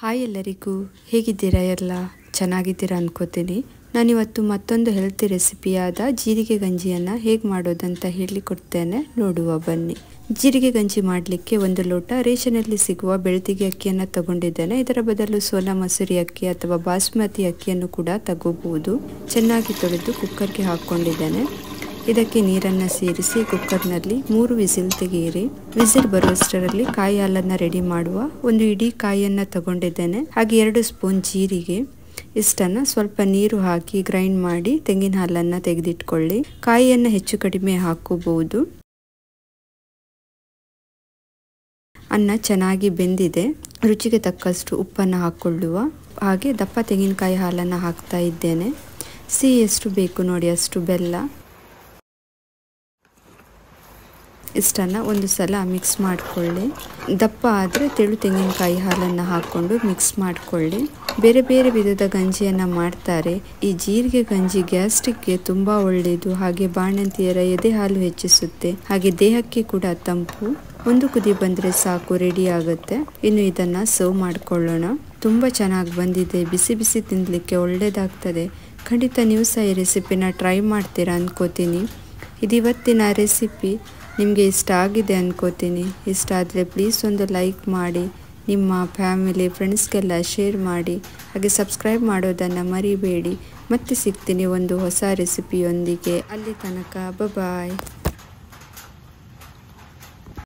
hi ಎಲ್ಲರಿಗೂ ಹೇಗಿದ್ದೀರಾ ಎಲ್ಲ ಚೆನ್ನಾಗಿದ್ದೀರಾ ಅನ್ಕೋತೀನಿ ನಾನಿವತ್ತು ಮತ್ತೊಂದು ಹೆಲ್ತಿ ರೆಸಿಪಿಯಾದ ಜೀರಿಗೆ ಗಂಜಿಯನ್ನು ಹೇಗೆ ಮಾಡೋದಂತ ಹೇಳಿಕೊಡ್ತೇನೆ ನೋಡುವ ಬನ್ನಿ ಜೀರಿಗೆ ಗಂಜಿ ಮಾಡಲಿಕ್ಕೆ ಒಂದು ಲೋಟ ರೇಷನಲ್ಲಿ ಸಿಗುವ ಬೆಳ್ತಿಗೆ ಅಕ್ಕಿಯನ್ನು ತಗೊಂಡಿದ್ದೇನೆ ಇದರ ಬದಲು ಸೋನಾ ಮಸೂರಿ ಅಕ್ಕಿ ಅಥವಾ ಬಾಸ್ಮತಿ ಅಕ್ಕಿಯನ್ನು ಕೂಡ ತಗೋಬಹುದು ಚೆನ್ನಾಗಿ ತೊಳೆದು ಕುಕ್ಕರ್ಗೆ ಹಾಕ್ಕೊಂಡಿದ್ದೇನೆ ಇದಕ್ಕೆ ನೀರನ್ನು ಸೇರಿಸಿ ಕುಕ್ಕರ್ನಲ್ಲಿ ಮೂರು ವಿಸಿಲ್ ತೆಗೆಯಿರಿ ವಿಸಿಲ್ ಬರುವಷ್ಟರಲ್ಲಿ ಕಾಯಿ ಹಾಲನ್ನು ರೆಡಿ ಮಾಡುವ ಒಂದು ಇಡೀ ಕಾಯಿಯನ್ನು ತಗೊಂಡಿದ್ದೇನೆ ಹಾಗೆ ಎರಡು ಸ್ಪೂನ್ ಜೀರಿಗೆ ಇಷ್ಟನ್ನು ಸ್ವಲ್ಪ ನೀರು ಹಾಕಿ ಗ್ರೈಂಡ್ ಮಾಡಿ ತೆಂಗಿನ ಹಾಲನ್ನು ತೆಗೆದಿಟ್ಕೊಳ್ಳಿ ಕಾಯಿಯನ್ನು ಹೆಚ್ಚು ಕಡಿಮೆ ಹಾಕೋಬಹುದು ಅನ್ನ ಚೆನ್ನಾಗಿ ಬೆಂದಿದೆ ರುಚಿಗೆ ತಕ್ಕಷ್ಟು ಉಪ್ಪನ್ನು ಹಾಕ್ಕೊಳ್ಳುವ ಹಾಗೆ ದಪ್ಪ ತೆಂಗಿನಕಾಯಿ ಹಾಲನ್ನು ಹಾಕ್ತಾ ಇದ್ದೇನೆ ಸಿಹಿ ಎಷ್ಟು ಬೇಕು ನೋಡಿ ಅಷ್ಟು ಬೆಲ್ಲ ಇಷ್ಟನ್ನು ಒಂದು ಸಲ ಮಿಕ್ಸ್ ಮಾಡಿಕೊಳ್ಳಿ ದಪ್ಪ ಆದರೆ ತೆಳು ತೆಂಗಿನಕಾಯಿ ಹಾಲನ್ನು ಹಾಕ್ಕೊಂಡು ಮಿಕ್ಸ್ ಮಾಡಿಕೊಳ್ಳಿ ಬೇರೆ ಬೇರೆ ವಿಧದ ಗಂಜಿಯನ್ನು ಮಾಡ್ತಾರೆ ಈ ಜೀರಿಗೆ ಗಂಜಿ ಗ್ಯಾಸ್ಟ್ರಿಕ್ಗೆ ತುಂಬ ಒಳ್ಳೆಯದು ಹಾಗೆ ಬಾಣಂತಿಯರ ಎದೆ ಹಾಲು ಹೆಚ್ಚಿಸುತ್ತೆ ಹಾಗೆ ದೇಹಕ್ಕೆ ಕೂಡ ತಂಪು ಒಂದು ಕುದಿ ಬಂದರೆ ಸಾಕು ರೆಡಿ ಆಗುತ್ತೆ ಇನ್ನು ಇದನ್ನು ಸರ್ವ್ ಮಾಡ್ಕೊಳ್ಳೋಣ ತುಂಬ ಚೆನ್ನಾಗಿ ಬಂದಿದೆ ಬಿಸಿ ಬಿಸಿ ತಿನ್ನಲಿಕ್ಕೆ ಒಳ್ಳೆಯದಾಗ್ತದೆ ಖಂಡಿತ ನೀವು ಸಹ ಈ ರೆಸಿಪಿನ ಟ್ರೈ ಮಾಡ್ತೀರಾ ಅನ್ಕೋತೀನಿ ಇದು ಇವತ್ತಿನ ರೆಸಿಪಿ ನಿಮಗೆ ಇಷ್ಟ ಆಗಿದೆ ಅನ್ಕೋತೀನಿ ಇಷ್ಟ ಆದರೆ ಪ್ಲೀಸ್ ಒಂದು ಲೈಕ್ ಮಾಡಿ ನಿಮ್ಮ ಫ್ಯಾಮಿಲಿ ಫ್ರೆಂಡ್ಸ್ಗೆಲ್ಲ ಶೇರ್ ಮಾಡಿ ಹಾಗೆ ಸಬ್ಸ್ಕ್ರೈಬ್ ಮಾಡೋದನ್ನು ಮರಿಬೇಡಿ ಮತ್ತೆ ಸಿಗ್ತೀನಿ ಒಂದು ಹೊಸ ರೆಸಿಪಿಯೊಂದಿಗೆ ಅಲ್ಲಿ ತನಕ ಬಾಯ್